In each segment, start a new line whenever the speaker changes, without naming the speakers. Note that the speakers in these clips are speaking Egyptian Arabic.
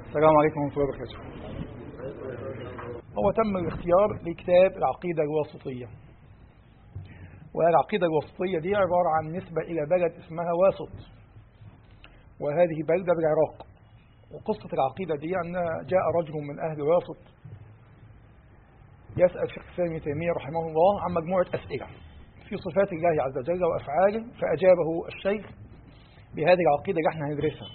السلام عليكم ورحمة الله وبركاته هو تم الاختيار لكتاب العقيدة الواسطية والعقيدة الواسطية دي عبارة عن نسبة إلى بلد اسمها واسط وهذه بلدة بالعراق وقصة العقيدة دي أن جاء رجل من أهل واسط يسأل شيخ الإسلام تيمية رحمه الله عن مجموعة أسئلة في صفات الله عز وجل وأفعاله فأجابه الشيخ بهذه العقيدة اللي احنا هندرسها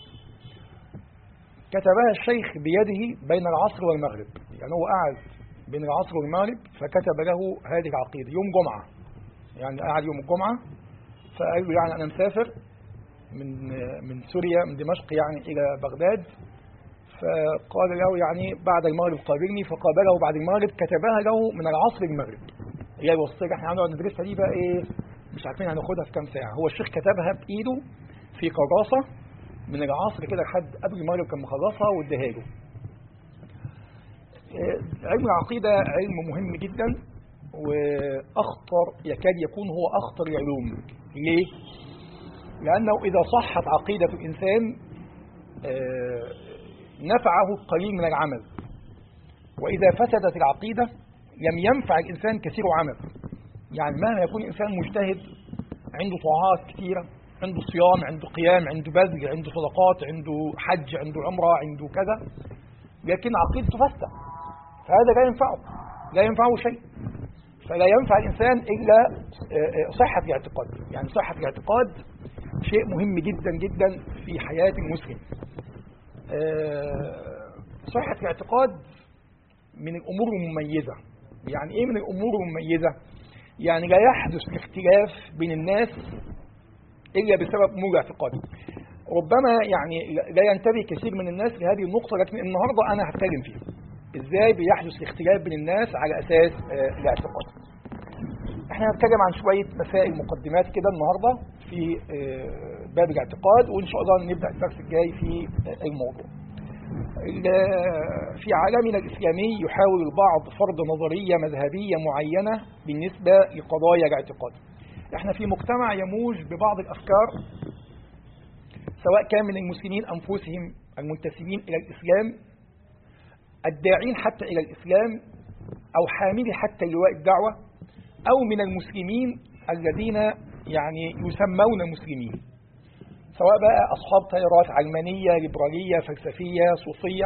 كتبها الشيخ بيده بين العصر والمغرب يعني هو قعد بين العصر والمغرب فكتب له هذه العقيدة يوم جمعة يعني قعد يوم الجمعة فقال له يعني أنا مسافر من من سوريا من دمشق يعني إلى بغداد فقال له يعني بعد المغرب قابلني فقابله بعد المغرب كتبها له من العصر للمغرب هي الوصية احنا هنقعد ندرسها دي بقى ايه مش عارفين هناخدها في كام ساعة هو الشيخ كتبها بإيده في كراسة من العصر كده لحد قبل المغرب كان مخلصها واداها له علم العقيدة علم مهم جدا وأخطر يكاد يكون هو أخطر العلوم ليه؟ لأنه إذا صحت عقيدة الإنسان نفعه القليل من العمل وإذا فسدت العقيدة لم ينفع الإنسان كثير عمل يعني مهما يكون الإنسان مجتهد عنده طاعات كثيرة عنده صيام عنده قيام عنده بذل عنده صدقات عنده حج عنده عمرة عنده كذا لكن عقيدته فاسدة فهذا لا ينفعه لا ينفعه شيء فلا ينفع الإنسان إلا صحة الاعتقاد يعني صحة الاعتقاد شيء مهم جدا جدا في حياة المسلم صحة الاعتقاد من الأمور المميزة يعني إيه من الأمور المميزة يعني لا يحدث الاختلاف بين الناس إلا بسبب أمور الاعتقاد ربما يعني لا ينتبه كثير من الناس لهذه النقطة لكن النهاردة أنا هتكلم فيها إزاي بيحدث الاختلاف بين الناس على أساس الاعتقاد احنا هنتكلم عن شوية مسائل مقدمات كده النهاردة في باب الاعتقاد وإن شاء الله نبدأ الدرس الجاي في الموضوع في عالمنا الإسلامي يحاول البعض فرض نظرية مذهبية معينة بالنسبة لقضايا الاعتقاد احنا في مجتمع يموج ببعض الأفكار سواء كان من المسلمين أنفسهم المنتسبين إلى الإسلام الداعين حتى إلى الإسلام أو حاملي حتى لواء الدعوة أو من المسلمين الذين يعني يسمون مسلمين سواء بقى أصحاب تيارات علمانية ليبرالية فلسفية صوفية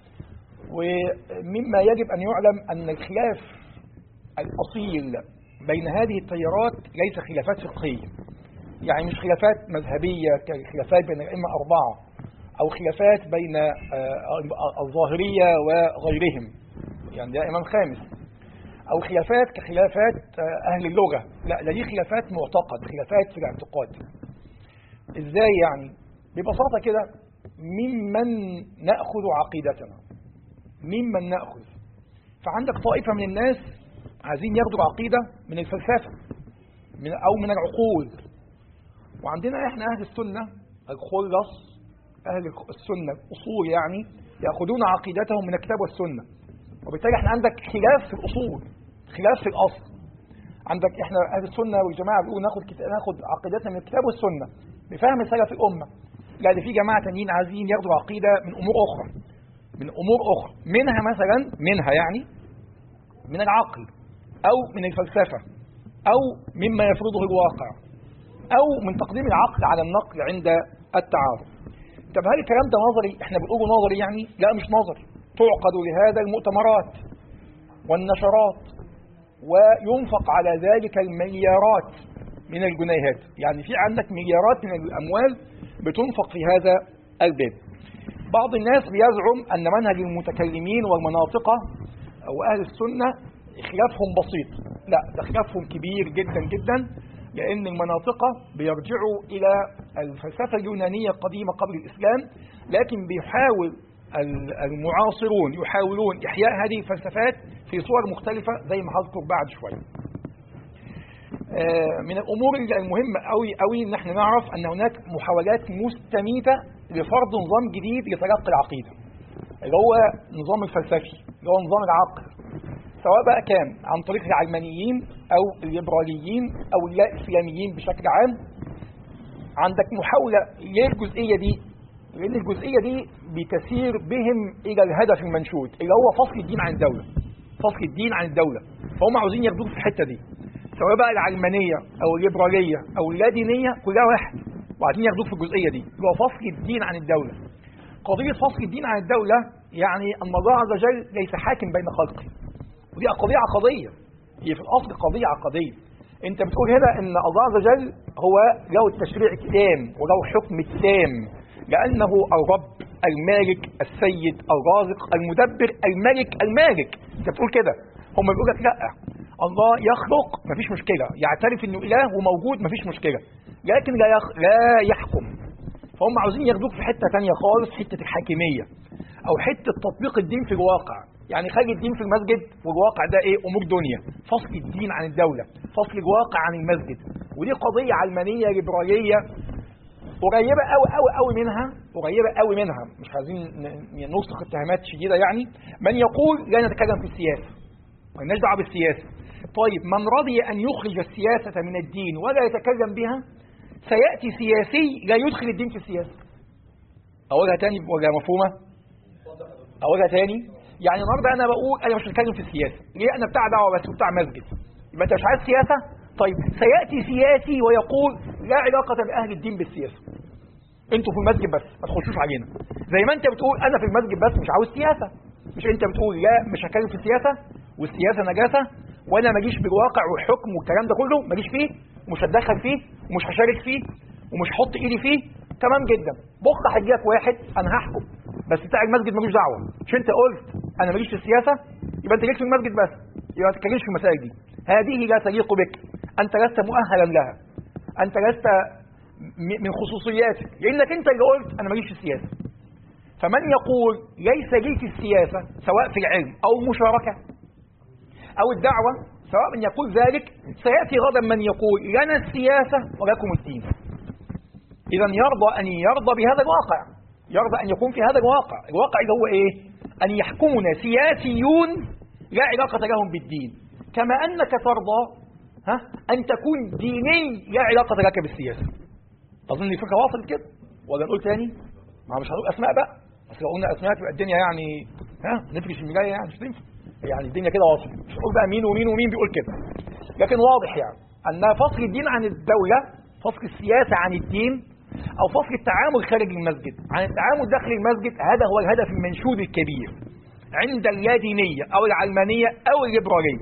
ومما يجب أن يعلم أن الخلاف الأصيل بين هذه التيارات ليس خلافات فقهية يعني مش خلافات مذهبية كخلافات بين الأئمة أربعة أو خلافات بين الظاهرية وغيرهم يعني ده إمام خامس أو خلافات كخلافات أهل اللغة لا ده دي خلافات معتقد خلافات في الاعتقاد إزاي يعني ببساطة كده ممن نأخذ عقيدتنا ممن نأخذ فعندك طائفة من الناس عايزين ياخدوا العقيدة من الفلسفة من أو من العقول وعندنا إحنا أهل السنة الخلص أهل السنة الأصول يعني يأخذون عقيدتهم من الكتاب والسنة وبالتالي احنا عندك خلاف في الأصول خلاف في الأصل عندك احنا أهل السنة والجماعة بيقولوا ناخد ناخد عقيدتنا من الكتاب والسنة بفهم سلف الأمة لا ده في جماعة تانيين عايزين ياخدوا عقيدة من أمور أخرى من أمور أخرى منها مثلا منها يعني من العقل أو من الفلسفة أو مما يفرضه الواقع أو من تقديم العقل على النقل عند التعارض طب هل الكلام ده نظري احنا بنقوله نظري يعني لا مش نظري تعقد لهذا المؤتمرات والنشرات وينفق على ذلك المليارات من الجنيهات يعني في عندك مليارات من الأموال بتنفق في هذا الباب بعض الناس بيزعم أن منهج المتكلمين والمناطقة وأهل السنة خلافهم بسيط لا ده خلافهم كبير جدا جدا لأن المناطقة بيرجعوا إلى الفلسفة اليونانية القديمة قبل الإسلام لكن بيحاول المعاصرون يحاولون إحياء هذه الفلسفات في صور مختلفة زي ما هذكر بعد شوية من الأمور المهمة أوي أوي إن احنا نعرف أن هناك محاولات مستميتة لفرض نظام جديد لتلقي العقيدة اللي هو نظام الفلسفي اللي هو نظام العقل سواء بقى كان عن طريق العلمانيين أو الليبراليين أو اللا إسلاميين بشكل عام عندك محاولة ليه الجزئية دي لأن الجزئية دي بتسير بهم إلى الهدف المنشود اللي هو فصل الدين عن الدولة فصل الدين عن الدولة فهم عاوزين ياخدوك في الحتة دي سواء بقى العلمانية أو الليبرالية أو اللادينية كلها واحد وعايزين ياخدوك في الجزئية دي اللي هو فصل الدين عن الدولة قضية فصل الدين عن الدولة يعني أن الله عز وجل ليس حاكم بين خلقه ودي قضية عقدية هي في الأصل قضية عقدية أنت بتقول هنا أن الله عز وجل هو له التشريع التام وله حكم التام لأنه الرب المالك السيد الرازق المدبر الملك المالك أنت بتقول كده هم بيقول لك لا الله يخلق مفيش مشكلة يعترف أنه إله وموجود مفيش مشكلة لكن لا يخ... لا يحكم فهم عاوزين ياخدوك في حتة تانية خالص حتة الحاكمية أو حتة تطبيق الدين في الواقع يعني خلي الدين في المسجد والواقع ده ايه امور دنيا فصل الدين عن الدولة فصل الواقع عن المسجد ودي قضية علمانية ليبرالية قريبة قوي قوي قوي منها قريبة قوي منها مش عايزين نلصق اتهامات شديدة يعني من يقول لا نتكلم في السياسة مالناش دعوة بالسياسة طيب من رضي أن يخرج السياسة من الدين ولا يتكلم بها سيأتي سياسي لا يدخل الدين في السياسة أقولها تاني ولا مفهومة أقولها تاني يعني النهارده أنا بقول أنا مش هتكلم في السياسة ليه أنا بتاع دعوة بس وبتاع مسجد يبقى أنت مش عايز سياسة طيب سيأتي سياسي ويقول لا علاقة لأهل الدين بالسياسة انتوا في المسجد بس ما تخشوش علينا زي ما انت بتقول انا في المسجد بس مش عاوز سياسة مش انت بتقول لا مش هتكلم في السياسة والسياسة نجاسة وانا ما اجيش بالواقع والحكم والكلام ده كله ما اجيش فيه ومش هتدخل فيه ومش هشارك فيه ومش هحط ايدي فيه تمام جدا بكره هيجيلك واحد انا هحكم بس بتاع المسجد ملوش دعوه مش انت قلت انا ماليش في السياسه يبقى انت ليك في المسجد بس يبقى ما تتكلمش في المسائل دي هذه لا تليق بك انت لست مؤهلا لها انت لست من خصوصياتك لانك انت اللي قلت انا ماليش في السياسه فمن يقول ليس لي في السياسه سواء في العلم او المشاركه او الدعوه سواء من يقول ذلك سياتي غدا من يقول لنا السياسه ولكم الدين اذا يرضى ان يرضى بهذا الواقع يرضى ان يكون في هذا الواقع الواقع اللي هو ايه ان يحكمنا سياسيون لا علاقه لهم بالدين كما انك ترضى ها ان تكون ديني لا علاقه لك بالسياسه اظن دي فكره واصل كده ولا نقول تاني ما مش هنقول اسماء بقى بس لو قلنا اسماء تبقى الدنيا يعني ها نفرش المجايه يعني مش تنفع يعني الدنيا كده واصله مش هنقول بقى مين ومين ومين بيقول كده لكن واضح يعني ان فصل الدين عن الدوله فصل السياسه عن الدين او فصل التعامل خارج المسجد عن التعامل داخل المسجد هذا هو الهدف المنشود الكبير عند اللادينيه او العلمانيه او الليبراليه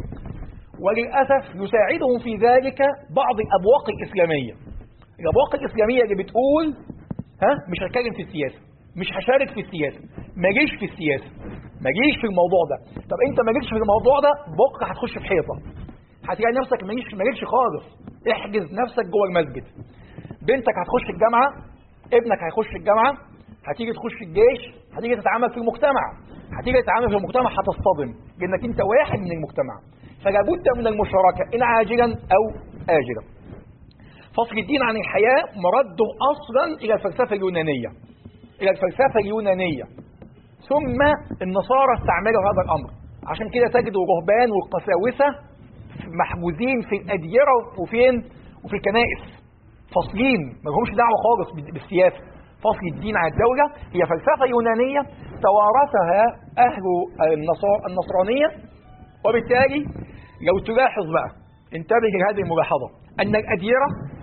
وللاسف يساعدهم في ذلك بعض الابواق الاسلاميه الابواق الاسلاميه اللي بتقول ها مش هتكلم في السياسه مش هشارك في السياسه ما جيش في السياسه ما جيش في الموضوع ده طب انت ما جيتش في الموضوع ده بكره هتخش في حيطه هتلاقي نفسك ما جيش ما جيش خالص احجز نفسك جوه المسجد بنتك هتخش الجامعه ابنك هيخش الجامعه هتيجي تخش الجيش هتيجي تتعامل في المجتمع هتيجي تتعامل في المجتمع هتصطدم لانك انت واحد من المجتمع فلا بد من المشاركه ان عاجلا او اجلا فصل الدين عن الحياه مرده اصلا الى الفلسفه اليونانيه الى الفلسفه اليونانيه ثم النصارى استعملوا هذا الامر عشان كده تجد الرهبان والقساوسه محجوزين في الاديره وفين وفي الكنائس فاصلين ما لهمش دعوه خالص بالسياسه فصل الدين عن الدوله هي فلسفه يونانيه توارثها اهل النصار النصرانيه وبالتالي لو تلاحظ بقى انتبه لهذه الملاحظه ان الاديره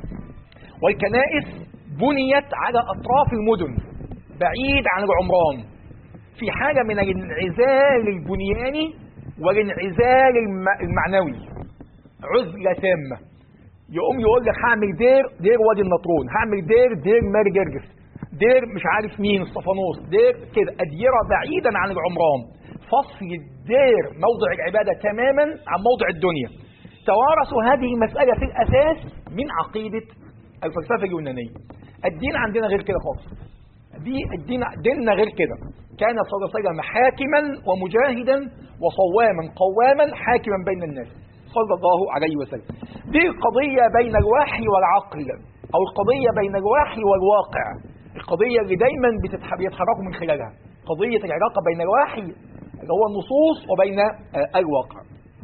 والكنائس بنيت على اطراف المدن بعيد عن العمران في حاجه من الانعزال البنياني والانعزال المعنوي عزله تامه يقوم يقول لك هعمل دير دير وادي النطرون هعمل دير دير ماري جرجس دير مش عارف مين اسطفانوس دير كده اديره بعيدا عن العمران فصل الدير موضع العباده تماما عن موضع الدنيا توارثوا هذه المساله في الاساس من عقيده الفلسفه اليونانيه الدين عندنا غير كده خالص دي الدين ديننا غير كده كان صلى الله عليه وسلم حاكما ومجاهدا وصواما قواما حاكما بين الناس صلى الله عليه وسلم دي القضية بين الوحي والعقل أو القضية بين الوحي والواقع القضية اللي دايما بيتحركوا من خلالها قضية العلاقة بين الوحي اللي هو النصوص وبين الواقع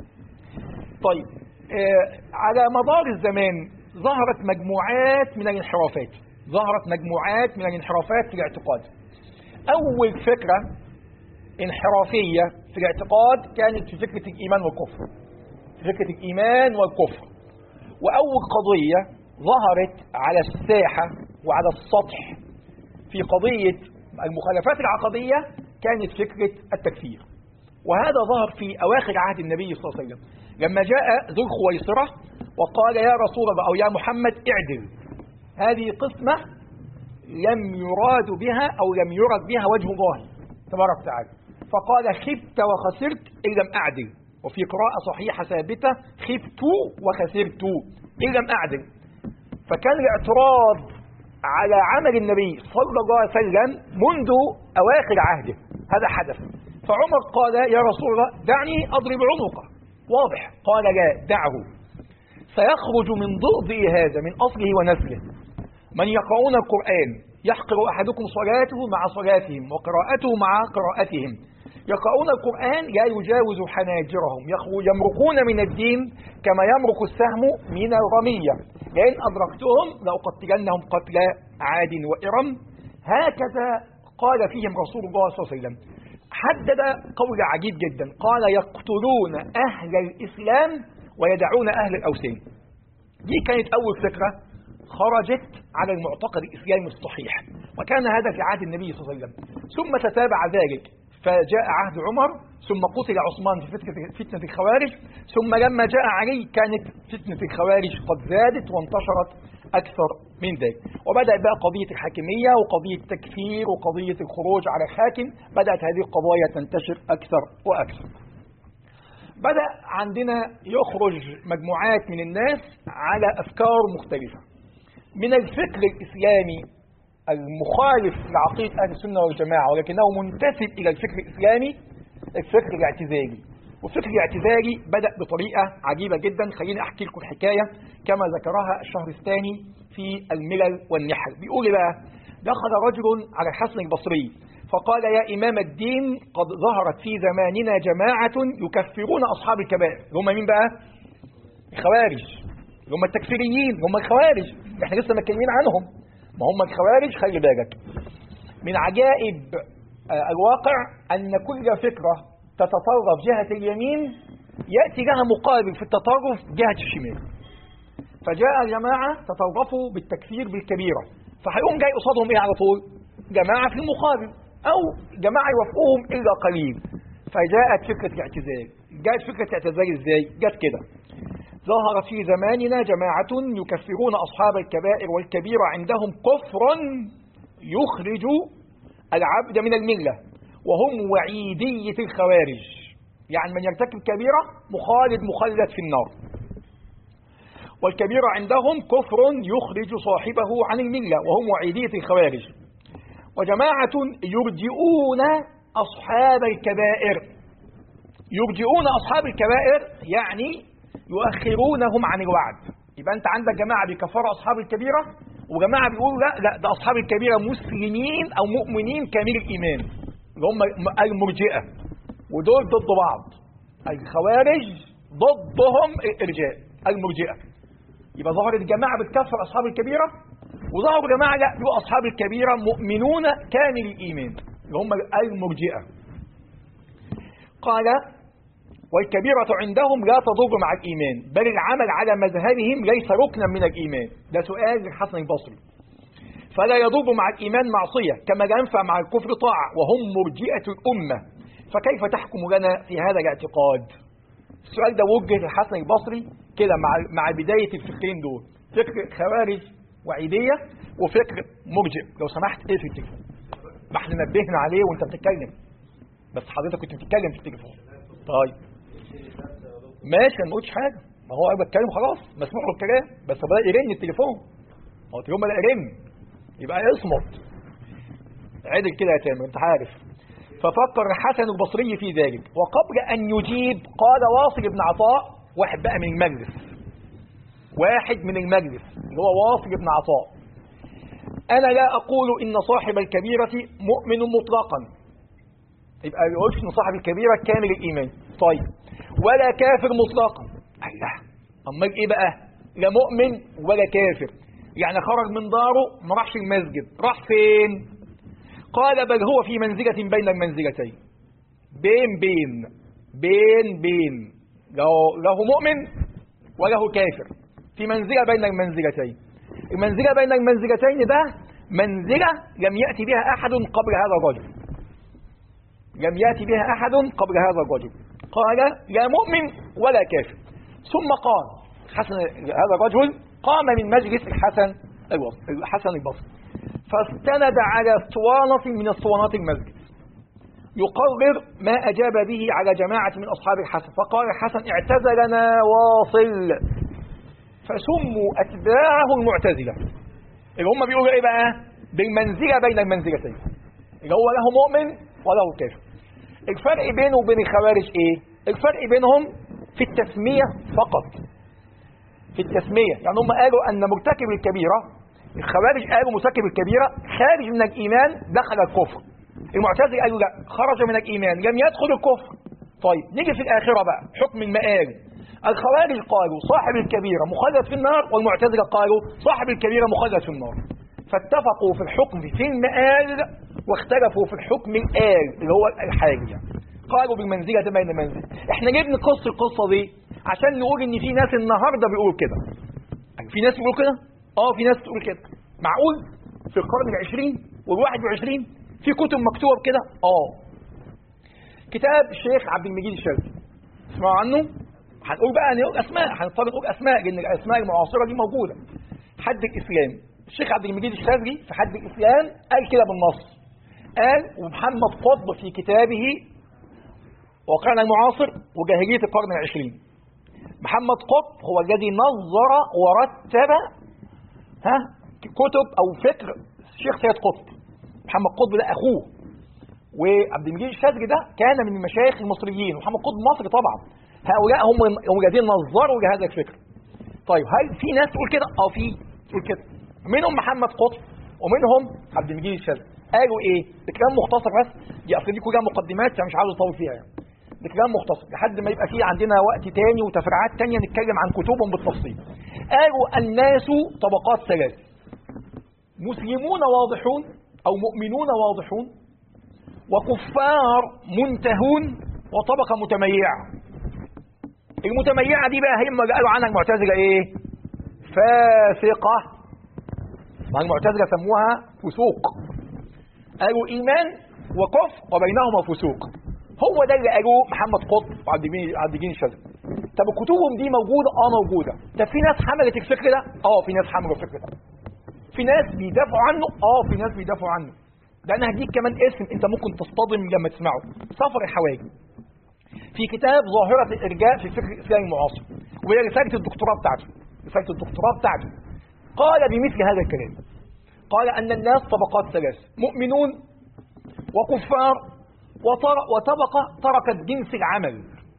طيب على مدار الزمان ظهرت مجموعات من الانحرافات ظهرت مجموعات من الانحرافات في الاعتقاد أول فكرة انحرافية في الاعتقاد كانت في فكرة الإيمان والكفر في فكرة الإيمان والكفر وأول قضية ظهرت على الساحة وعلى السطح في قضية المخالفات العقدية كانت فكرة التكفير وهذا ظهر في أواخر عهد النبي صلى الله عليه وسلم لما جاء ذو الخويصرة وقال يا رسول الله أو يا محمد اعدل هذه قسمة لم يراد بها أو لم يرد بها وجه الله تبارك وتعالى فقال خبت وخسرت إن لم أعدل وفي قراءة صحيحة ثابتة خبت وخسرت إن لم أعدل فكان الاعتراض على عمل النبي صلى الله عليه وسلم منذ أواخر عهده هذا حدث فعمر قال يا رسول الله دعني أضرب عنقه واضح قال لا دعه سيخرج من ضئضئ هذا من أصله ونسله من يقرؤون القرآن يحقر أحدكم صلاته مع صلاتهم وقراءته مع قراءتهم يقرؤون القرآن لا يجاوز حناجرهم يمرقون من الدين كما يمرق السهم من الرمية لئن أدركتهم لأقتلنهم قتل عاد وإرم هكذا قال فيهم رسول الله صلى الله عليه وسلم حدد قول عجيب جدا قال يقتلون أهل الإسلام ويدعون أهل الأوثان دي كانت أول فكرة خرجت على المعتقد الإسلامي الصحيح وكان هذا في عهد النبي صلى الله عليه وسلم ثم تتابع ذلك فجاء عهد عمر ثم قتل عثمان في فتنة, فتنة الخوارج ثم لما جاء علي كانت فتنة الخوارج قد زادت وانتشرت أكثر من ذلك وبدأ بقى قضية الحاكمية وقضية التكفير وقضية الخروج على الحاكم بدأت هذه القضايا تنتشر أكثر وأكثر بدأ عندنا يخرج مجموعات من الناس على أفكار مختلفة من الفكر الإسلامي المخالف لعقيدة أهل السنة والجماعة ولكنه منتسب إلى الفكر الإسلامي الفكر الاعتزالي والفكر الاعتزالي بدأ بطريقة عجيبة جدا خليني أحكي لكم الحكاية كما ذكرها الشهرستاني في الملل والنحل بيقول بقى دخل رجل على الحسن البصري فقال يا إمام الدين قد ظهرت في زماننا جماعة يكفرون أصحاب الكبائر هم مين بقى؟ الخوارج هم التكفيريين هم الخوارج احنا لسه متكلمين عنهم ما هم الخوارج خلي بالك من عجائب الواقع أن كل فكرة تتطرف جهة اليمين يأتي لها مقابل في التطرف جهة الشمال فجاء جماعة تطرفوا بالتكفير بالكبيرة فهيقوم جاي قصادهم ايه على طول جماعة في المقابل أو جماعة يوافقوهم إلا قليل فجاءت فكرة الاعتزال جاءت فكرة الاعتزال ازاي جت كده ظهر في زماننا جماعة يكفرون أصحاب الكبائر والكبيرة عندهم كفرا يخرج العبد من الملة وهم وعيدية الخوارج يعني من يرتكب كبيرة مخالد مخلد في النار والكبيرة عندهم كفر يخرج صاحبه عن الملة وهم وعيدية الخوارج وجماعة يرجئون أصحاب الكبائر يرجئون أصحاب الكبائر يعني يؤخرونهم عن الوعد يبقى أنت عندك جماعة بيكفروا أصحاب الكبيرة وجماعة بيقولوا لا لا ده أصحاب الكبيرة مسلمين أو مؤمنين كامل الإيمان اللي هم المرجئة ودول ضد بعض الخوارج ضدهم الإرجاء المرجئة يبقى ظهرت جماعة بتكفر أصحاب الكبيرة وظهروا جماعة لا دول أصحاب الكبيرة مؤمنون كامل الإيمان اللي هم المرجئة قال والكبيرة عندهم لا تضر مع الإيمان بل العمل على مذهبهم ليس ركنا من الإيمان ده سؤال للحسن البصري فلا يضر مع الإيمان معصية كما لا ينفع مع الكفر طاعة وهم مرجئة الأمة فكيف تحكم لنا في هذا الاعتقاد السؤال ده وجه للحسن البصري كده مع مع بداية الفكرين دول فكر خوارج وعيدية وفكر مرجئ لو سمحت ايه في التليفون ما احنا نبهنا عليه وانت بتتكلم بس حضرتك كنت بتتكلم في التليفون طيب ماشي انا ما قلتش حاجه ما هو انا بتكلم خلاص مسموح له الكلام بس بدا يرن التليفون هو التليفون بدا يرن يبقى اصمت عدل كده يا تامر انت عارف ففكر الحسن البصري في ذلك وقبل ان يجيب قال واصل بن عطاء واحد بقى من المجلس واحد من المجلس اللي هو واصل بن عطاء انا لا اقول ان صاحب الكبيره مؤمن مطلقا يبقى ما يقولش ان صاحب الكبيره كامل الايمان طيب ولا كافر مطلقا الله امال ايه بقى لا مؤمن ولا كافر يعني خرج من داره ما راحش المسجد راح فين قال بل هو في منزلة بين المنزلتين بين بين بين بين له, له مؤمن وله كافر في منزلة بين المنزلتين المنزلة بين المنزلتين ده منزلة لم يأتي بها أحد قبل هذا الرجل لم يأتي بها أحد قبل هذا الرجل قال لا مؤمن ولا كافر ثم قال حسن هذا الرجل قام من مجلس الحسن الحسن البصري فاستند على اسطوانة من اسطوانات المسجد يقرر ما أجاب به على جماعة من أصحاب الحسن فقال الحسن اعتزلنا واصل فسموا أتباعه المعتزلة اللي هم بيقولوا إيه بقى بالمنزلة بين المنزلتين اللي هو له مؤمن وله كافر الفرق بينه وبين الخوارج إيه الفرق بينهم في التسمية فقط في التسمية يعني هم قالوا أن مرتكب الكبيرة الخوارج قالوا مرتكب الكبيرة خارج من الإيمان دخل الكفر المعتزلة قالوا لا خرج من الإيمان لم يدخل الكفر طيب نيجي في الآخرة بقى حكم المآل الخوارج قالوا صاحب الكبيرة مخلد في النار والمعتزلة قالوا صاحب الكبيرة مخلد في النار فاتفقوا في الحكم في المآل واختلفوا في الحكم الآل اللي هو الحاجة قالوا بالمنزلة بين المنزل احنا ليه بنقص القصة دي عشان نقول ان في ناس النهاردة بيقولوا كده في ناس بيقولوا كده اه في ناس بتقول كده معقول في القرن العشرين والواحد وعشرين في كتب مكتوبة كده اه كتاب الشيخ عبد المجيد الشاذلي اسمعوا عنه هنقول بقى نقول اسماء هنضطر نقول اسماء لان الاسماء المعاصره دي موجوده حد الاسلام الشيخ عبد المجيد الشاذلي في حد الاسلام قال كده بالنص قال ومحمد قطب في كتابه واقعنا المعاصر وجاهليه القرن العشرين محمد قطب هو الذي نظر ورتب ها كتب او فكر الشيخ سيد قطب محمد قطب ده اخوه وعبد المجيد الشاذلي ده كان من المشايخ المصريين ومحمد قطب مصري طبعا هؤلاء هم هم الذين نظروا لهذا الفكر طيب هل في ناس تقول كده اه في تقول كده منهم محمد قطب ومنهم عبد المجيد الشاذلي قالوا ايه ده كلام مختصر بس دي اصل دي كلها مقدمات فمش عاوز اطول فيها يعني ده كلام مختصر لحد ما يبقى فيه عندنا وقت تاني وتفريعات تانية نتكلم عن كتبهم بالتفصيل قالوا الناس طبقات ثلاث مسلمون واضحون او مؤمنون واضحون وكفار منتهون وطبقة متميعة المتميعة دي بقى هم قالوا عنها المعتزلة ايه فاسقة ما المعتزلة سموها فسوق قالوا ايمان وكفر وبينهما فسوق هو ده اللي قالوه محمد قطب وعبد الدين الشاذلي طب كتبهم دي موجودة اه موجودة طب في ناس حملت الفكر ده اه في ناس حملوا الفكر ده في ناس بيدافعوا عنه اه في ناس بيدافعوا عنه ده انا هديك كمان اسم انت ممكن تصطدم لما تسمعه سفر الحواجب في كتاب ظاهرة الإرجاء في الفكر الإسلامي المعاصر وهي رسالة الدكتوراه بتاعته رسالة الدكتوراه بتاعته قال بمثل هذا الكلام قال أن الناس طبقات ثلاث مؤمنون وكفار وطبقة تركت جنس العمل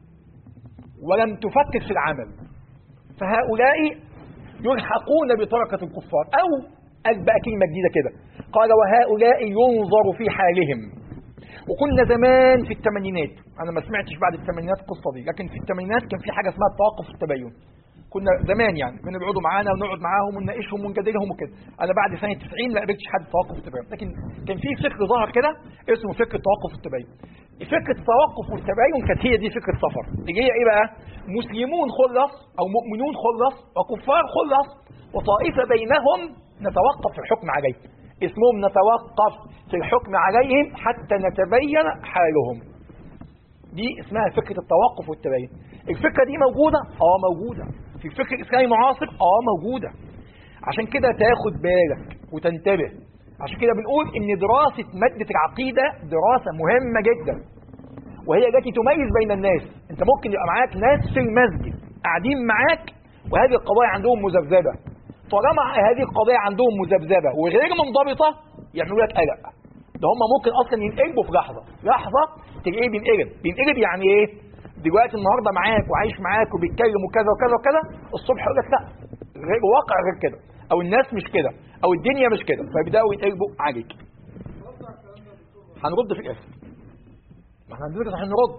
ولم تفكر في العمل فهؤلاء يلحقون بتركة الكفار أو أتبع كلمة جديدة كده قال وهؤلاء ينظر في حالهم وكنا زمان في الثمانينات انا ما سمعتش بعد الثمانينات القصه دي لكن في الثمانينات كان في حاجه اسمها التوقف والتبين كنا زمان يعني كنا بيقعدوا معانا ونقعد معاهم ونناقشهم ونجادلهم وكده انا بعد سنه 90 ما قابلتش حد توقف والتبين لكن كان في فكر ظهر كده اسمه فكر التوقف والتبين فكره التوقف والتبين كانت هي دي فكره سفر اللي هي ايه بقى مسلمون خلص او مؤمنون خلص وكفار خلص وطائفه بينهم نتوقف في الحكم عليه اسمهم نتوقف في الحكم عليهم حتى نتبين حالهم دي اسمها فكرة التوقف والتبين الفكرة دي موجودة اه موجودة في الفكر الإسلامي المعاصر اه موجودة عشان كده تاخد بالك وتنتبه عشان كده بنقول ان دراسة مادة العقيدة دراسة مهمة جدا وهي التي تميز بين الناس انت ممكن يبقى معاك ناس في المسجد قاعدين معاك وهذه القضايا عندهم مذبذبة طالما هذه القضية عندهم مذبذبة وغير منضبطة يعملوا لك قلق ده هم ممكن اصلا ينقلبوا في لحظة لحظة تلاقيه بينقلب بينقلب يعني ايه دلوقتي النهارده معاك وعايش معاك وبيتكلم وكذا وكذا وكذا الصبح يقول لك لا غير واقع غير كده او الناس مش كده او الدنيا مش كده فيبداوا ينقلبوا عليك هنرد في الاخر ما احنا هندرس عشان نرد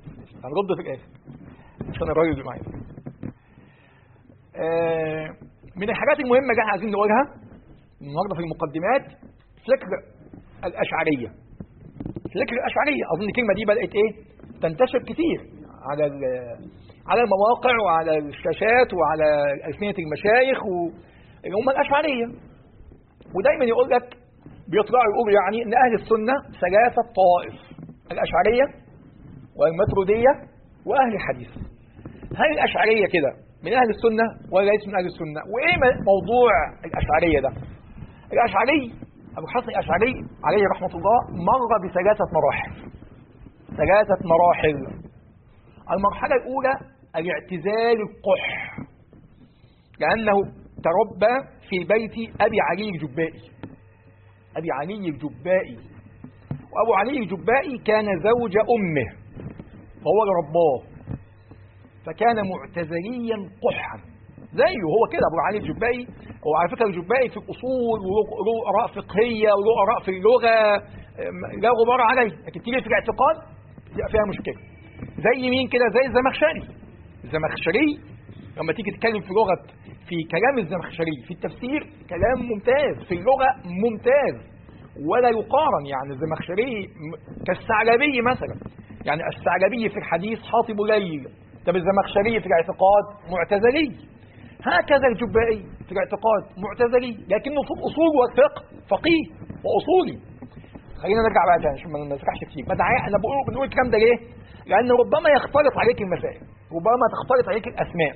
هنرد في الاخر عشان الراجل اللي معايا آه من الحاجات المهمة اللي احنا عايزين نقولها النهارده في المقدمات فكر الأشعرية فكر الأشعرية أظن الكلمة دي بدأت إيه تنتشر كتير على على المواقع وعلى الشاشات وعلى ألسنة المشايخ اللي هم الأشعرية ودايما يقول لك بيطلعوا يقولوا يعني ان اهل السنه ثلاثه طوائف الاشعريه والماتروديه واهل الحديث هل الاشعريه كده من اهل السنه ولا ليس من اهل السنه وايه موضوع الاشعريه ده الاشعري ابو الحسن الاشعري عليه رحمه الله مر بثلاثه مراحل ثلاثه مراحل المرحله الاولى الاعتزال القح لانه تربى في بيت ابي علي الجبائي أبي علي الجبائي وأبو علي الجبائي كان زوج أمه فهو اللي رباه فكان معتزليا قحا زيه هو كده أبو علي الجبائي هو على فكرة الجبائي في الأصول وله آراء فقهية وله آراء في اللغة لا غبار عليه لكن تيجي في الاعتقاد يبقى فيها مشكلة زي مين كده زي الزمخشري الزمخشري لما تيجي تتكلم في لغة في كلام الزمخشري في التفسير كلام ممتاز في اللغة ممتاز ولا يقارن يعني الزمخشري كالثعلبي مثلا يعني الثعلبي في الحديث حاطب ليل طب الزمخشري في الاعتقاد معتزلي هكذا الجبائي في الاعتقاد معتزلي لكنه في الاصول والفقه فقيه واصولي خلينا نرجع بقى تاني عشان ما نسرحش كتير انا بقول بنقول الكلام ده ليه؟ لان ربما يختلط عليك المسائل ربما تختلط عليك الاسماء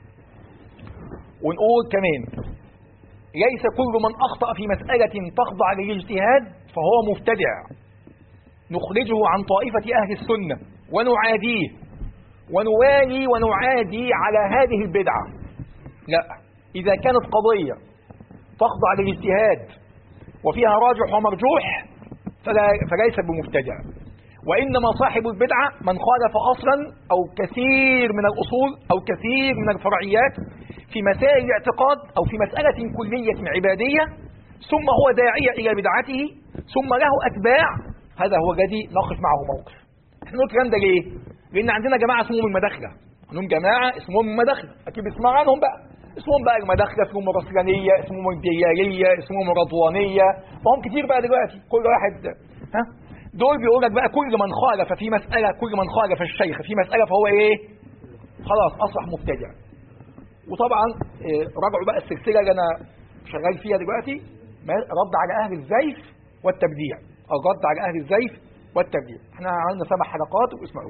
ونقول كمان ليس كل من أخطأ في مسألة تخضع للاجتهاد فهو مبتدع نخرجه عن طائفة أهل السنة ونعاديه ونوالي ونعادي على هذه البدعة لا إذا كانت قضية تخضع للاجتهاد وفيها راجح ومرجوح فلا فليس بمبتدع وإنما صاحب البدعة من خالف أصلا أو كثير من الأصول أو كثير من الفرعيات في مسائل الاعتقاد أو في مسألة كلية عبادية ثم هو داعية إلى بدعته ثم له أتباع هذا هو الذي نقف معه موقف احنا نقول الكلام ده ليه؟ لأن عندنا جماعة اسمهم المداخلة عندهم جماعة اسمهم المداخلة أكيد بيسمع عنهم بقى اسمهم بقى المداخلة اسمهم الرسلانية اسمهم الديالية اسمهم الرضوانية فهم كتير بقى دلوقتي كل واحد ها دول بيقول لك بقى كل من خالف في مسألة كل من خالف الشيخ في مسألة فهو ايه خلاص أصبح مبتدع وطبعا راجعوا بقى السلسلة اللي أنا شغال فيها دلوقتي رد على أهل الزيف والتبديع الرد على أهل الزيف والتبديع احنا عملنا سبع حلقات واسمعوا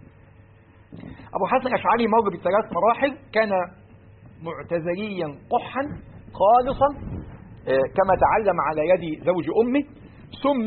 أبو حسن الأشعري مر بثلاث مراحل كان معتزليا قحا خالصا كما تعلم على يد زوج أمه ثم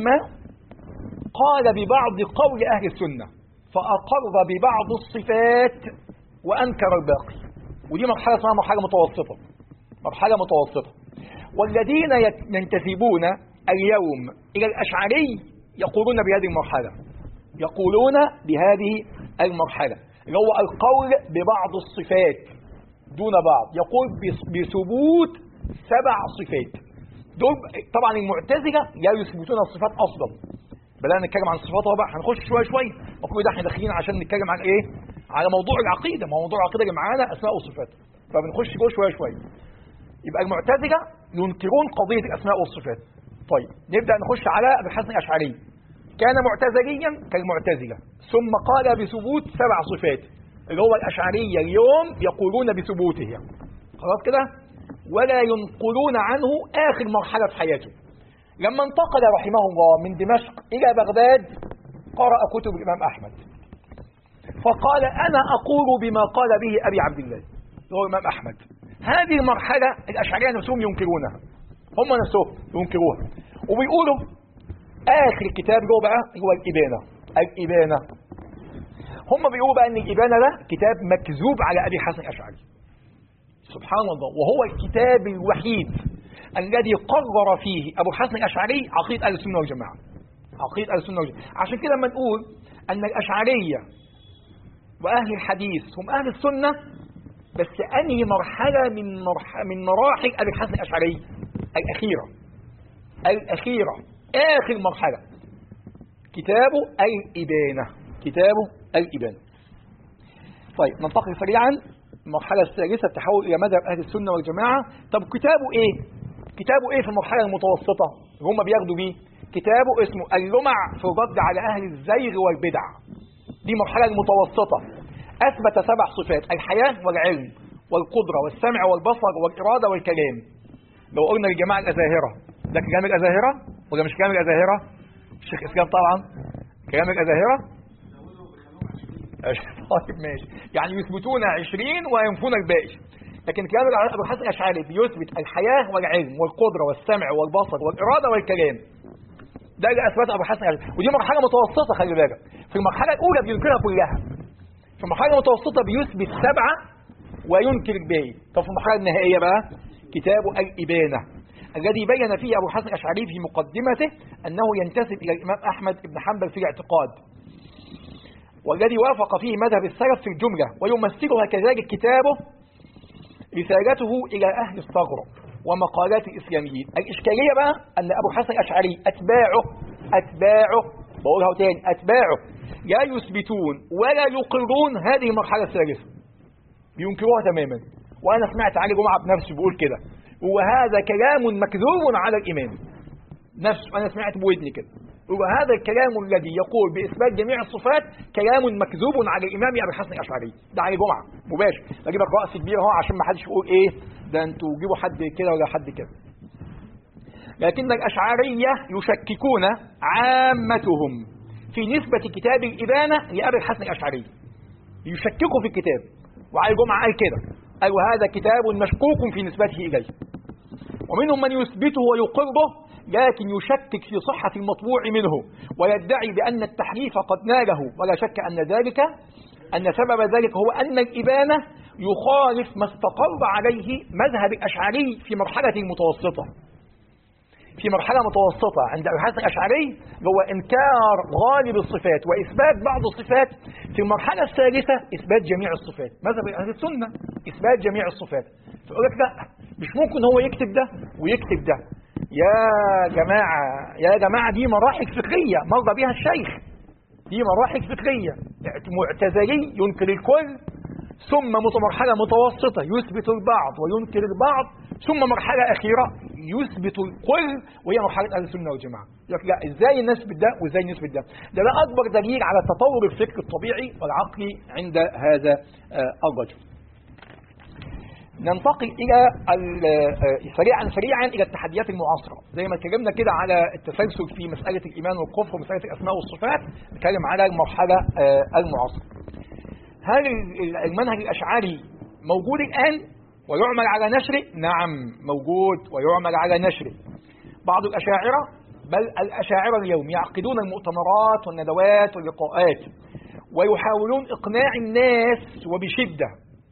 قال ببعض قول أهل السنة فأقر ببعض الصفات وأنكر الباقي ودي مرحلة اسمها مرحلة متوسطة مرحلة متوسطة والذين ينتسبون اليوم إلى الأشعري يقولون بهذه المرحلة يقولون بهذه المرحلة اللي هو القول ببعض الصفات دون بعض يقول بثبوت سبع صفات دول طبعا المعتزلة لا يثبتون الصفات أصلا بدأنا نتكلم عن الصفات بقى هنخش شوية شوية وكل ده احنا داخلين عشان نتكلم عن ايه على موضوع العقيدة ما هو موضوع العقيدة اللي معانا أسماء وصفات فبنخش جوه شوية شوية يبقى المعتزلة ينكرون قضية الأسماء والصفات طيب نبدأ نخش على أبي الحسن الأشعري كان معتزليا كالمعتزلة ثم قال بثبوت سبع صفات اللي هو الأشعرية اليوم يقولون بثبوته خلاص كده ولا ينقلون عنه آخر مرحلة في حياته لما انتقل رحمه الله من دمشق إلى بغداد قرأ كتب الإمام أحمد فقال أنا أقول بما قال به أبي عبد الله هو الإمام أحمد هذه المرحلة الأشعرية نفسهم ينكرونها هم نفسهم ينكروها وبيقولوا آخر كتاب جوه بقى هو الإبانة الإبانة هم بيقولوا بقى أن الإبانة ده كتاب مكذوب على أبي حسن الأشعري سبحان الله وهو الكتاب الوحيد الذي قرر فيه أبو الحسن الأشعري عقيدة أهل السنة والجماعة عقيدة أهل السنة والجماعة عشان كده لما نقول أن الأشعرية وأهل الحديث هم أهل السنة بس أنهي مرحلة من مرح من مراحل أبي الحسن الأشعري الأخيرة الأخيرة آخر مرحلة كتابه الإبانة كتابه الإبانة طيب ننتقل سريعا المرحلة الثالثة التحول إلى مذهب أهل السنة والجماعة طب كتابه إيه؟ كتابه إيه في المرحلة المتوسطة؟ هم بياخدوا بيه كتابه اسمه اللمع في الرد على أهل الزيغ والبدع دي المرحلة المتوسطة أثبت سبع صفات الحياة والعلم والقدرة والسمع والبصر والإرادة والكلام لو قلنا للجماعة الأزاهرة ده كلام الأزاهرة ولا مش كلام الأزاهرة؟ الشيخ إسلام طبعا كلام الأزاهرة طيب ماشي يعني يثبتون 20 وينفون الباقي لكن كلام ابو الحسن الاشعري بيثبت الحياه والعلم والقدره والسمع والبصر والاراده والكلام ده اللي اثبته ابو الحسن الاشعري ودي مرحله متوسطه خلي بالك في المرحله الاولى بينكرها كلها في المرحله المتوسطه بيثبت سبعه وينكر الباقي طب في المرحله النهائيه بقى كتاب الابانه الذي بين فيه ابو الحسن الاشعري في مقدمته انه ينتسب الى الامام احمد بن حنبل في الاعتقاد والذي وافق فيه مذهب السلف في الجملة ويمثلها كذلك كتابه رسالته إلى أهل الثغر ومقالات الإسلاميين الإشكالية بقى أن أبو الحسن الأشعري أتباعه أتباعه بقولها تاني أتباعه لا يثبتون ولا يقرون هذه المرحلة الثالثة بينكروها تماما وأنا سمعت علي جمعة بنفسه بيقول كده وهذا كلام مكذوب على الإمام نفسه أنا سمعت بودني كده وهذا الكلام الذي يقول بإثبات جميع الصفات كلام مكذوب على الإمام أبي الحسن الأشعري ده علي جمعة مباشر بجيب لك رأس كبير اهو عشان ما حدش يقول إيه ده أنتوا جيبوا حد كده ولا حد كده لكن الأشعرية يشككون عامتهم في نسبة كتاب الإبانة لأبي الحسن الأشعري يشككوا في الكتاب وعلي جمعة قال كده قال وهذا كتاب مشكوك في نسبته إليه ومنهم من يثبته ويقره لكن يشكك في صحة المطبوع منه ويدعي بأن التحريف قد ناله ولا شك أن ذلك أن سبب ذلك هو أن الإبانة يخالف ما استقر عليه مذهب الأشعري في مرحلة المتوسطة في مرحلة متوسطة عند أبي الحسن الأشعري هو إنكار غالب الصفات وإثبات بعض الصفات في المرحلة الثالثة إثبات جميع الصفات مذهب أهل السنة إثبات جميع الصفات فيقول لك لا مش ممكن هو يكتب ده ويكتب ده يا جماعة يا جماعة دي مراحل فكرية مر بها الشيخ دي مراحل فكرية معتزلي ينكر الكل ثم مرحلة متوسطة يثبت البعض وينكر البعض ثم مرحلة أخيرة يثبت الكل وهي مرحلة أهل السنة والجماعة يقول لا إزاي نثبت ده وإزاي نثبت ده ده ده أكبر دليل على تطور الفكر الطبيعي والعقلي عند هذا الرجل ننتقل الى سريعا سريعا الى التحديات المعاصره زي ما اتكلمنا كده على التسلسل في مساله الايمان والكفر ومساله الاسماء والصفات نتكلم على المرحله المعاصره هل المنهج الاشعري موجود الان ويعمل على نشره نعم موجود ويعمل على نشره بعض الاشاعره بل الاشاعره اليوم يعقدون المؤتمرات والندوات واللقاءات ويحاولون اقناع الناس وبشده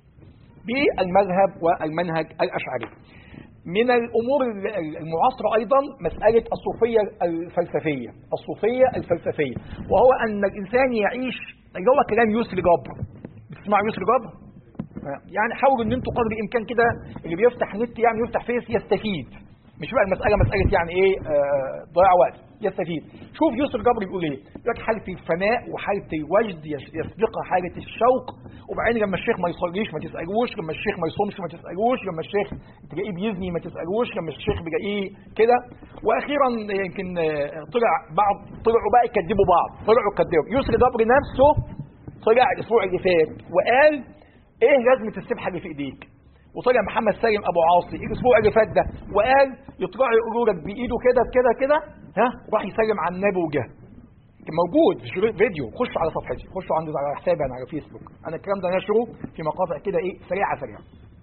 بالمذهب والمنهج الأشعري من الأمور المعاصرة أيضا مسألة الصوفية الفلسفية الصوفية الفلسفية وهو أن الإنسان يعيش اللي هو كلام يسري جبر بتسمعوا يسري جبر يعني حاولوا ان انتوا قدر الامكان كده اللي بيفتح نت يعني يفتح فيس يستفيد مش بقى المسألة مسألة يعني ايه آه ضياع وقت يستفيد شوف يوسف جبر بيقول ايه يقول لك حالة الفناء وحالة الوجد يسبقها حالة الشوق وبعدين لما الشيخ ما يصليش ما تسألوش لما الشيخ ما يصومش ما تسألوش لما الشيخ تلاقيه بيزني ما تسألوش لما الشيخ بيلاقيه كده واخيرا يمكن طلع بعض طلعوا بقى يكذبوا بعض طلعوا يكذبوا يوسف جبر نفسه طلع الاسبوع اللي فات وقال ايه لازمة السبحة اللي في ايديك وطلع محمد سالم ابو عاصي الاسبوع اللي فات ده وقال يطلعوا يقولوا لك بايده كده كده كده ها راح يسلم على النبي وجه كان موجود في فيديو خشوا على صفحتي خشوا عندي على حسابي انا على فيسبوك انا الكلام ده نشره في مقاطع كده ايه سريعه سريعه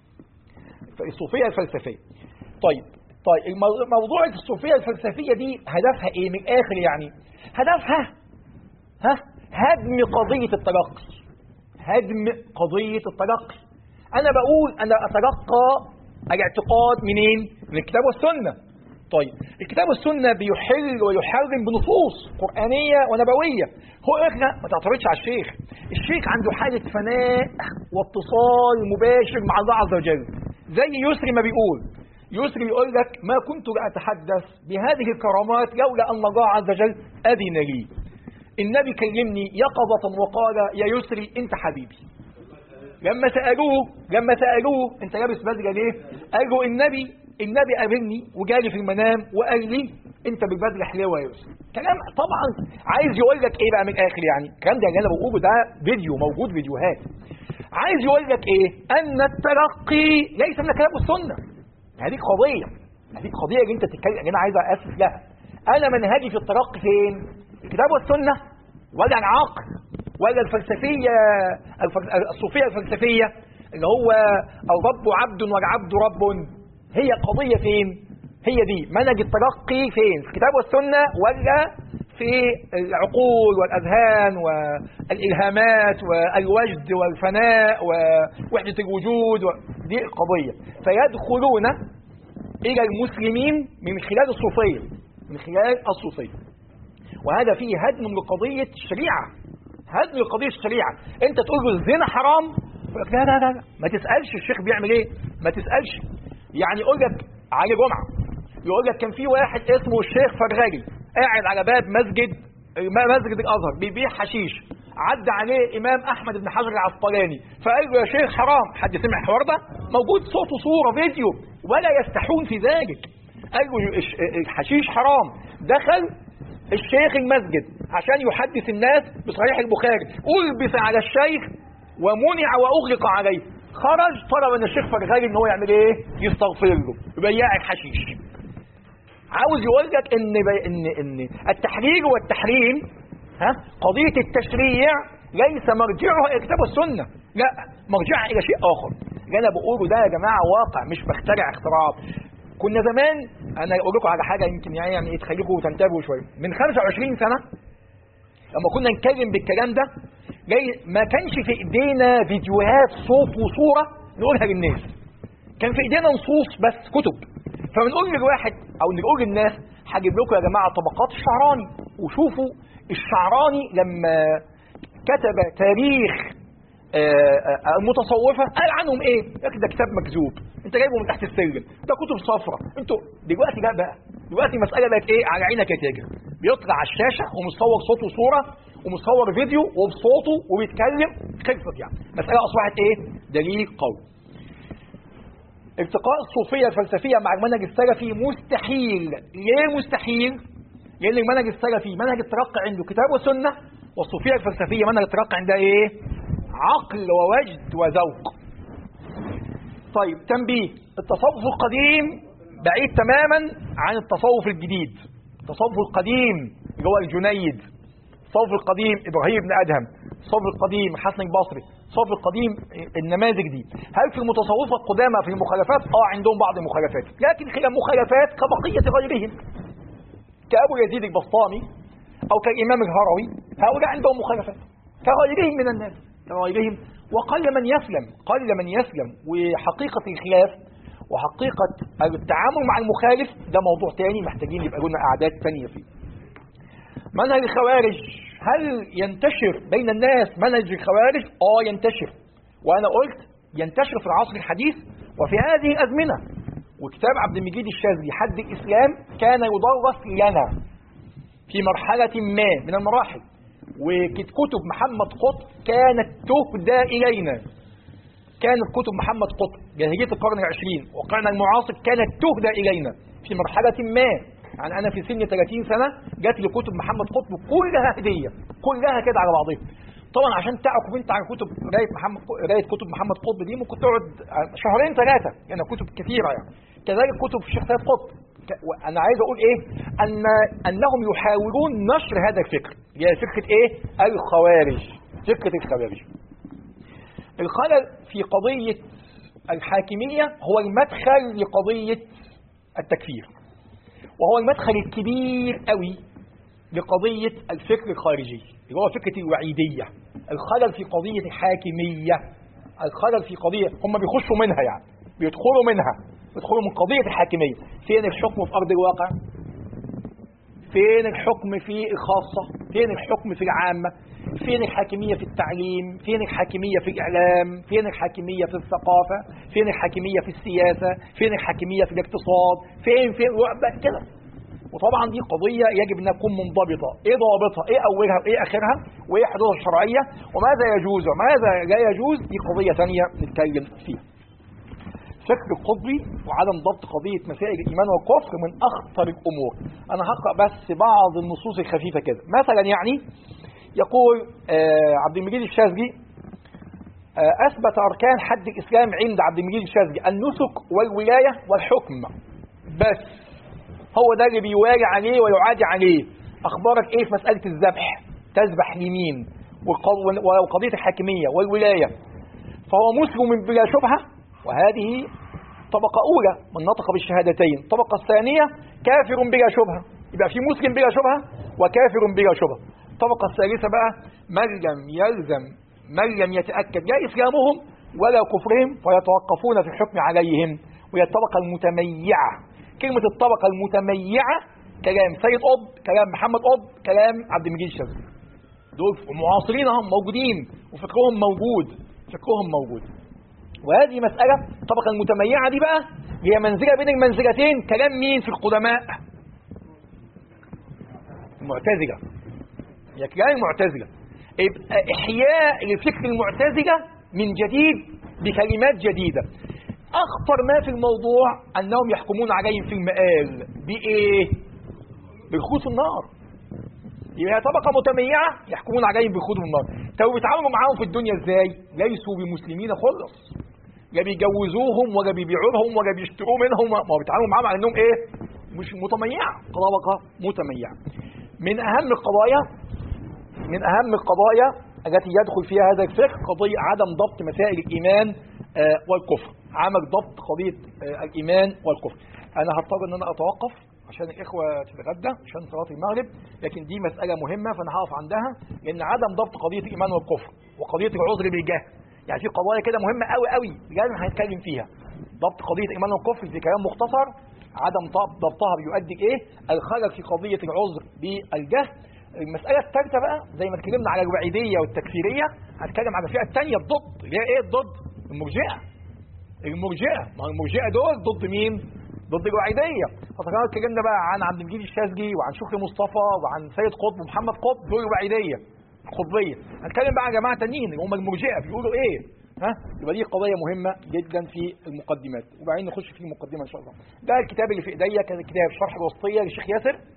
الصوفيه الفلسفيه طيب طيب موضوع الصوفيه الفلسفيه دي هدفها ايه من الاخر يعني هدفها ها هدم قضيه التلقي هدم قضيه التلقي انا بقول انا اتلقى الاعتقاد منين من الكتاب والسنه طيب الكتاب والسنه بيحل ويحرم بنصوص قرانيه ونبويه هو احنا ما تعترضش على الشيخ الشيخ عنده حاله فناء واتصال مباشر مع الله عز وجل زي يسري ما بيقول يسري يقول لك ما كنت لاتحدث بهذه الكرامات لولا ان الله عز وجل اذن لي النبي كلمني يقظه وقال يا يسري انت حبيبي لما سالوه لما سالوه انت لابس بدله ليه قال له النبي النبي قابلني وجالي في المنام وقال لي انت بالبدله حلوه يا يوسف كلام طبعا عايز يقول لك ايه بقى من الاخر يعني الكلام ده اللي انا بقوله ده فيديو موجود فيديوهات عايز يقول لك ايه ان التلقي ليس من الكتاب والسنه هذه قضيه هذه قضيه اللي انت بتتكلم اللي انا عايز اسس لها انا منهجي في التلقي فين الكتاب والسنه ولا العقل ولا الفلسفيه الفل- الصوفيه الفلسفيه اللي هو الرب عبد والعبد رب هي قضيه فين هي دي منهج التلقي فين في الكتاب والسنه ولا في العقول والاذهان والالهامات والوجد والفناء ووحده الوجود و... دي القضيه فيدخلون الى المسلمين من خلال الصوفيه من خلال الصوفيه وهذا فيه هدم لقضيه الشريعه هدم لقضيه الشريعه انت تقول له الزنا حرام يقول لك لا لا لا لا. ما تسالش الشيخ بيعمل ايه ما تسالش يعني يقول لك علي جمعه يقول لك كان في واحد اسمه الشيخ فرغالي قاعد على باب مسجد مسجد الازهر بيبيع حشيش عدى عليه امام احمد بن حجر العسقلاني فقال له يا شيخ حرام حد سمع الحوار ده موجود صوت وصوره فيديو ولا يستحون في ذلك قال له الش- الحشيش حرام دخل الشيخ المسجد عشان يحدث الناس بصحيح البخاري ألبس على الشيخ ومنع وأغلق عليه خرج طلب من الشيخ فرغالي ان هو يعمل ايه يستغفر له بياع الحشيش عاوز يقول لك ان بي ان ان التحرير والتحريم ها قضيه التشريع ليس مرجعها الى الكتاب والسنه لا مرجعها الى شيء اخر اللي انا بقوله ده يا جماعه واقع مش بخترع اختراعات كنا زمان انا اقول لكم على حاجه يمكن يعني يعني تخليكم تنتبهوا شويه من 25 سنه لما كنا نتكلم بالكلام ده جاي ما كانش في ايدينا فيديوهات صوت وصوره نقولها للناس كان في ايدينا نصوص بس كتب فبنقول للواحد او نقول للناس هجيب لكم يا جماعه طبقات الشعراني وشوفوا الشعراني لما كتب تاريخ آه، آه، المتصوفه قال عنهم ايه؟ يا أخي ده كتاب مكذوب انت جايبه من تحت السلم ده كتب صفرة انتوا دلوقتي لا بقى دلوقتي المساله بقت ايه على عينك يا تاجر بيطلع على الشاشه ومصور صوت وصوره ومصور فيديو وبصوته وبيتكلم خلصت يعني مساله اصبحت ايه؟ دليل قوي ارتقاء الصوفيه الفلسفيه مع المنهج السلفي مستحيل ليه مستحيل لان المنهج السلفي منهج الترقي عنده كتاب وسنه والصوفيه الفلسفيه منهج الترقي عندها ايه عقل ووجد وذوق طيب تنبيه التصوف القديم بعيد تماما عن التصوف الجديد التصوف القديم اللي هو الجنيد التصوف القديم ابراهيم بن ادهم التصوف القديم حسن البصري التصوف القديم النماذج دي هل في المتصوفه القدامى في المخالفات اه عندهم بعض المخالفات لكن هي مخالفات كبقيه غيرهم كابو يزيد البسطامي او كالامام الهروي هؤلاء عندهم مخالفات كغيرهم من الناس كغيرهم وقل من يسلم قل من يسلم وحقيقه الخلاف وحقيقه التعامل مع المخالف ده موضوع تاني محتاجين يبقى لنا اعداد ثانيه فيه منهج الخوارج هل ينتشر بين الناس منهج الخوارج اه ينتشر وانا قلت ينتشر في العصر الحديث وفي هذه الازمنه وكتاب عبد المجيد الشاذلي حد الاسلام كان يدرس لنا في مرحله ما من المراحل وكتب محمد قطب كانت تهدى الينا كانت كتب محمد قطب جاهليه القرن العشرين والقرن المعاصر كانت تهدى الينا في مرحله ما يعني انا في سن 30 سنه جات لي كتب محمد قطب كلها هديه كلها كده على بعضها طبعا عشان تعرف انت على كتب قرايه محمد قرايه كتب محمد قطب دي ممكن تقعد شهرين ثلاثه يعني كتب كثيره يعني كذلك كتب الشيخ سيد قطب ك- وانا عايز اقول ايه ان انهم يحاولون نشر هذا الفكر هي فكره ايه الخوارج فكره الخوارج الخلل في قضيه الحاكميه هو المدخل لقضيه التكفير وهو المدخل الكبير قوي لقضية الفكر الخارجي اللي هو فكرة الوعيدية الخلل في قضية الحاكمية الخلل في قضية هم بيخشوا منها يعني بيدخلوا منها بيدخلوا من قضية الحاكمية فين الحكم في أرض الواقع فين الحكم في الخاصة فين الحكم في العامة فين الحاكمية في التعليم فين الحاكمية في الإعلام فين الحاكمية في الثقافة فين الحاكمية في السياسة فين الحاكمية في الاقتصاد فين فين بقى كده وطبعا دي قضيه يجب انها تكون منضبطه ايه ضوابطها ايه اولها وايه اخرها وايه حدودها الشرعيه وماذا يجوز وماذا لا يجوز دي قضيه ثانيه نتكلم فيها فكر القطبي وعدم ضبط قضية مسائل الإيمان والكفر من أخطر الأمور أنا هقرأ بس بعض النصوص الخفيفة كده مثلا يعني يقول آه عبد المجيد الشاذلي آه أثبت أركان حد الإسلام عند عبد المجيد الشاذلي النسك والولاية والحكم بس هو ده اللي بيوالي عليه ويعادي عليه أخبارك إيه في مسألة الذبح تذبح لمين وقضية الحاكمية والولاية فهو مسلم بلا شبهة وهذه طبقة أولى من نطق بالشهادتين الطبقة الثانية كافر بلا شبهة يبقى في مسلم بلا شبهة وكافر بلا شبهة الطبقة الثالثة بقى من لم يلزم من لم يتأكد لا إسلامهم ولا كفرهم فيتوقفون في الحكم عليهم وهي الطبقة المتميعة كلمة الطبقة المتميعة كلام سيد قطب كلام محمد قطب كلام عبد المجيد الشاذلي دول معاصرينهم موجودين وفكرهم موجود فكرهم موجود وهذه مسألة الطبقة المتميعة دي بقى هي منزلة بين المنزلتين كلام مين في القدماء المعتزلة هي كلام المعتزلة يبقى إحياء لفكر المعتزلة من جديد بكلمات جديدة أخطر ما في الموضوع أنهم يحكمون عليهم في المآل بإيه؟ بالخوص النار يبقى طبقة متميعة يحكمون عليهم بالخوض النار طب بيتعاملوا معاهم في الدنيا ازاي؟ ليسوا بمسلمين خالص لا بيجوزوهم ولا بيبيعوهم ولا بيشتروا منهم ما بيتعاملوا معاهم على انهم ايه؟ مش متميعة طبقة متميعة من أهم القضايا من أهم القضايا التي يدخل فيها هذا الفقه قضية عدم ضبط مسائل الإيمان آه والكفر عمل ضبط قضية آه الإيمان والكفر أنا هضطر أن أنا أتوقف عشان الإخوة تتغدى عشان صلاة المغرب لكن دي مسألة مهمة فأنا هقف عندها لأن عدم ضبط قضية الإيمان والكفر وقضية العذر بالجهل يعني في قضايا كده مهمة قوي قوي لازم هنتكلم فيها ضبط قضية الإيمان والكفر في كلام مختصر عدم ضبطها بيؤدي إيه الخلل في قضية العذر بالجهل المسألة الثالثة بقى زي ما اتكلمنا على الوعيدية والتكفيرية هنتكلم على الفئة الثانية الضد اللي هي ايه الضد؟ المرجئة المرجئة ما المرجئة دول ضد مين؟ ضد الوعيدية فطبعا اتكلمنا بقى عن عبد المجيد الشاذلي وعن شكري مصطفى وعن سيد قطب ومحمد قطب دول الوعيدية القطبية هنتكلم بقى عن جماعة تانيين اللي هم المرجئة بيقولوا ايه؟ ها يبقى دي قضيه مهمه جدا في المقدمات وبعدين نخش في المقدمه ان شاء الله ده الكتاب اللي في ايديا كان كتاب شرح الوصيه للشيخ ياسر